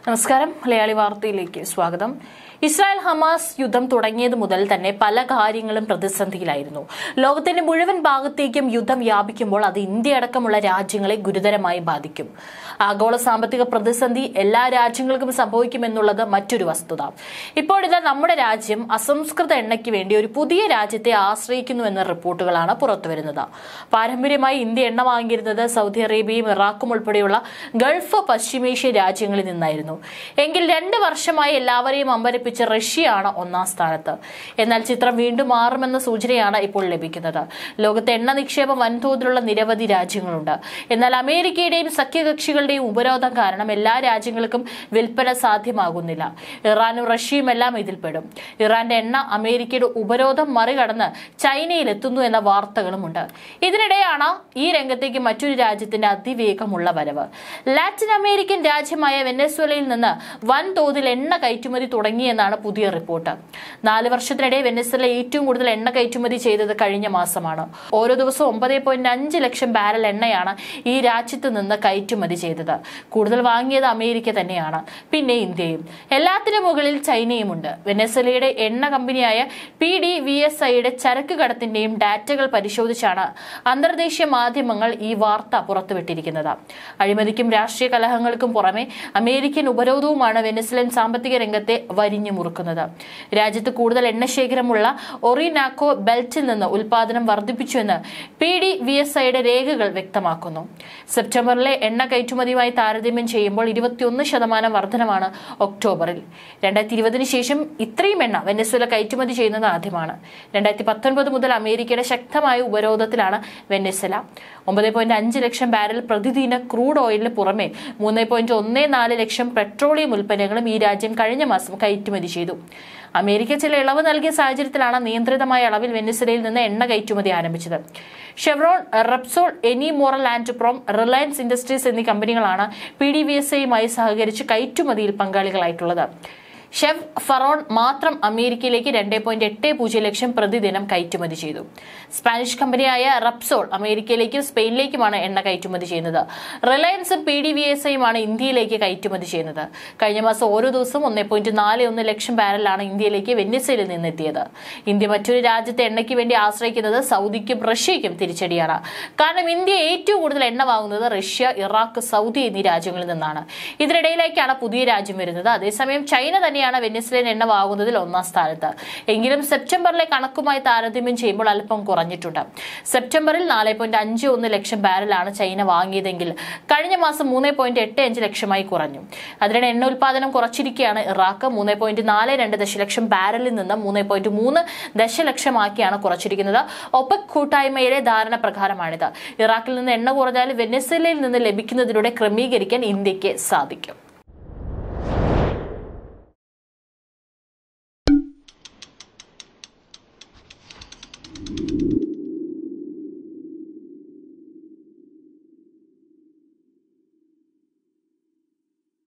നമസ്കാരം മലയാളി വാർത്തയിലേക്ക് സ്വാഗതം ഇസ്രായേൽ ഹമാസ് യുദ്ധം തുടങ്ങിയത് മുതൽ തന്നെ പല കാര്യങ്ങളും പ്രതിസന്ധിയിലായിരുന്നു ലോകത്തിന്റെ മുഴുവൻ ഭാഗത്തേക്കും യുദ്ധം വ്യാപിക്കുമ്പോൾ അത് ഇന്ത്യ അടക്കമുള്ള രാജ്യങ്ങളെ ഗുരുതരമായി ബാധിക്കും ആഗോള സാമ്പത്തിക പ്രതിസന്ധി എല്ലാ രാജ്യങ്ങൾക്കും സംഭവിക്കുമെന്നുള്ളത് മറ്റൊരു വസ്തുത ഇപ്പോഴിതാ നമ്മുടെ രാജ്യം അസംസ്കൃത എണ്ണയ്ക്ക് വേണ്ടി ഒരു പുതിയ രാജ്യത്തെ ആശ്രയിക്കുന്നു എന്ന റിപ്പോർട്ടുകളാണ് പുറത്തുവരുന്നത് പാരമ്പര്യമായി ഇന്ത്യ എണ്ണ വാങ്ങിയിരുന്നത് സൗദി അറേബ്യയും ഇറാഖും ഉൾപ്പെടെയുള്ള ഗൾഫ് പശ്ചിമേഷ്യൻ രാജ്യങ്ങളിൽ നിന്നായിരുന്നു എങ്കിൽ രണ്ട് വർഷമായി എല്ലാവരെയും അമ്പരപ്പിച്ച റഷ്യയാണ് ഒന്നാം സ്ഥാനത്ത് എന്നാൽ ചിത്രം വീണ്ടും മാറുമെന്ന സൂചനയാണ് ഇപ്പോൾ ലഭിക്കുന്നത് ലോകത്തെ എണ്ണ നിക്ഷേപം വൻതോതിലുള്ള നിരവധി രാജ്യങ്ങളുണ്ട് എന്നാൽ അമേരിക്കയുടെയും സഖ്യകക്ഷികളുടെയും ഉപരോധം കാരണം എല്ലാ രാജ്യങ്ങൾക്കും വിൽപ്പന സാധ്യമാകുന്നില്ല ഇറാനും റഷ്യയും എല്ലാം ഇതിൽപ്പെടും ഇറാന്റെ എണ്ണ അമേരിക്കയുടെ ഉപരോധം മറികടന്ന് ചൈനയിൽ എത്തുന്നു എന്ന വാർത്തകളുമുണ്ട് ഇതിനിടെയാണ് ഈ രംഗത്തേക്ക് മറ്റൊരു രാജ്യത്തിന്റെ അതിവേഗമുള്ള വരവ് ലാറ്റിൻ അമേരിക്കൻ രാജ്യമായ വെനസ്വേലയിൽ നിന്ന് വൻതോതിൽ എണ്ണ കയറ്റുമതി തുടങ്ങിയെന്നാണ് പുതിയ റിപ്പോർട്ട് നാല് വർഷത്തിനിടെ വെനസ്വേല ഏറ്റവും കൂടുതൽ എണ്ണ കയറ്റുമതി ചെയ്തത് കഴിഞ്ഞ മാസമാണ് ഓരോ ദിവസവും ഒമ്പത് പോയിന്റ് അഞ്ച് ലക്ഷം ബാരൽ എണ്ണയാണ് ഈ രാജ്യത്ത് നിന്ന് കയറ്റുമതി ചെയ്തത് കൂടുതൽ വാങ്ങിയത് അമേരിക്ക തന്നെയാണ് പിന്നെ ഇന്ത്യയും എല്ലാത്തിനും മുകളിൽ ചൈനയുമുണ്ട് വെനസ്വേലയുടെ എണ്ണ കമ്പനിയായ പി ഡി വി എസ് ഐയുടെ ചരക്ക് കടത്തിന്റെയും ഡാറ്റകൾ പരിശോധിച്ചാണ് അന്തർദേശീയ മാധ്യമങ്ങൾ ഈ വാർത്ത പുറത്തുവിട്ടിരിക്കുന്നത് അഴിമതിക്കും രാഷ്ട്രീയ കലഹങ്ങൾക്കും പുറമെ അമേരിക്കൻ ഉപരോധവുമാണ് വെനസ്വലൻ സാമ്പത്തിക രംഗത്തെ വരിഞ്ഞു മുറുക്കുന്നത് രാജ്യത്ത് കൂടുതൽ എണ്ണശേഖരമുള്ള ഒറിനാക്കോ ബെൽറ്റിൽ നിന്ന് ഉൽപാദനം വർദ്ധിപ്പിച്ചുവെന്ന് പി ഡി വി എസ് ഐയുടെ രേഖകൾ വ്യക്തമാക്കുന്നു സെപ്റ്റംബറിലെ എണ്ണ കയറ്റുമതിയുമായി താരതമ്യം ചെയ്യുമ്പോൾ ഇരുപത്തിയൊന്ന് ശതമാനം വർധനമാണ് ഒക്ടോബറിൽ രണ്ടായിരത്തി ഇരുപതിന് ശേഷം ഇത്രയും എണ്ണ വെനസ്വല കയറ്റുമതി ചെയ്യുന്നത് ആദ്യമാണ് രണ്ടായിരത്തി പത്തൊൻപത് മുതൽ അമേരിക്കയുടെ ശക്തമായ ഉപരോധത്തിലാണ് വെനസ്വല ഒമ്പത് പോയിന്റ് അഞ്ച് ലക്ഷം ബാരൽ പ്രതിദിന ക്രൂഡ് ഓയിലിന് പുറമെ മൂന്ന് പോയിന്റ് ഒന്ന് നാല് ലക്ഷം പെട്രോളിയം ഉൽപ്പന്നങ്ങളും ഈ രാജ്യം കഴിഞ്ഞ മാസം കയറ്റുമതി ചെയ്തു അമേരിക്ക ചില ഇളവ് നൽകിയ സാഹചര്യത്തിലാണ് നിയന്ത്രിതമായ അളവിൽ വെനിസുലയിൽ നിന്ന് എണ്ണ കയറ്റുമതി ആരംഭിച്ചത് Chevron Repsol Eni Maurel and Prom Reliance Industries എന്നീ കമ്പനികളാണ് പി ഡി വി എസ് ഐയുമായി സഹകരിച്ച് കയറ്റുമതിയിൽ പങ്കാളികളായിട്ടുള്ളത് ഷെഫ് ഫറോൺ മാത്രം അമേരിക്കയിലേക്ക് രണ്ട് പോയിന്റ് എട്ട് പൂജ്യം ലക്ഷം പ്രതിദിനം കയറ്റുമതി ചെയ്തു സ്പാനിഷ് കമ്പനിയായ റപ്സോൾ അമേരിക്കയിലേക്കും സ്പെയിനിലേക്കുമാണ് എണ്ണ കയറ്റുമതി ചെയ്യുന്നത് റിലയൻസും പി ഡി വി എസ് ഐയുമാണ് ഇന്ത്യയിലേക്ക് കയറ്റുമതി ചെയ്യുന്നത് കഴിഞ്ഞ മാസം ഓരോ ദിവസവും ഒന്നേ പോയിന്റ് നാല് ഒന്ന് ലക്ഷം ബാരലാണ് ഇന്ത്യയിലേക്ക് വെന്നിസയിൽ നിന്നെത്തിയത് ഇന്ത്യ മറ്റൊരു രാജ്യത്തെ എണ്ണയ്ക്ക് വേണ്ടി ആശ്രയിക്കുന്നത് സൗദിക്കും റഷ്യയ്ക്കും തിരിച്ചടിയാണ് കാരണം ഇന്ത്യ ഏറ്റവും കൂടുതൽ എണ്ണ വാങ്ങുന്നത് റഷ്യ ഇറാഖ് സൗദി എന്നീ രാജ്യങ്ങളിൽ നിന്നാണ് ഇതിനിടയിലേക്കാണ് പുതിയ രാജ്യം വരുന്നത് അതേസമയം ചൈന തന്നെയാണ് വെനിസ്ലൻ എണ്ണ വാങ്ങുന്നതിൽ ഒന്നാം സ്ഥാനത്ത് എങ്കിലും സെപ്റ്റംബറിലെ കണക്കുമായി താരതമ്യം ചെയ്യുമ്പോൾ അല്പം കുറഞ്ഞിട്ടുണ്ട് സെപ്റ്റംബറിൽ നാല് പോയിന്റ് അഞ്ച് ഒന്ന് ലക്ഷം ബാരലാണ് ചൈന വാങ്ങിയതെങ്കിൽ കഴിഞ്ഞ മാസം മൂന്ന് പോയിന്റ് എട്ട് അഞ്ച് ലക്ഷമായി കുറഞ്ഞു അതിനിടെ എണ്ണ ഉൽപാദനം കുറച്ചിരിക്കുകയാണ് ഇറാഖ് മൂന്ന് പോയിന്റ് നാല് രണ്ട് ദശലക്ഷം ബാരലിൽ നിന്ന് മൂന്ന് പോയിന്റ് മൂന്ന് ദശലക്ഷമാക്കിയാണ് കുറച്ചിരിക്കുന്നത് ഒപെക് കൂട്ടായ്മയിലെ ധാരണ പ്രകാരമാണിത് ഇറാഖിൽ നിന്ന് എണ്ണ കുറഞ്ഞാൽ വെനസ്വലയിൽ നിന്ന് ലഭിക്കുന്നതിലൂടെ ക്രമീകരിക്കാൻ ഇന്ത്യക്ക് സാധിക്കും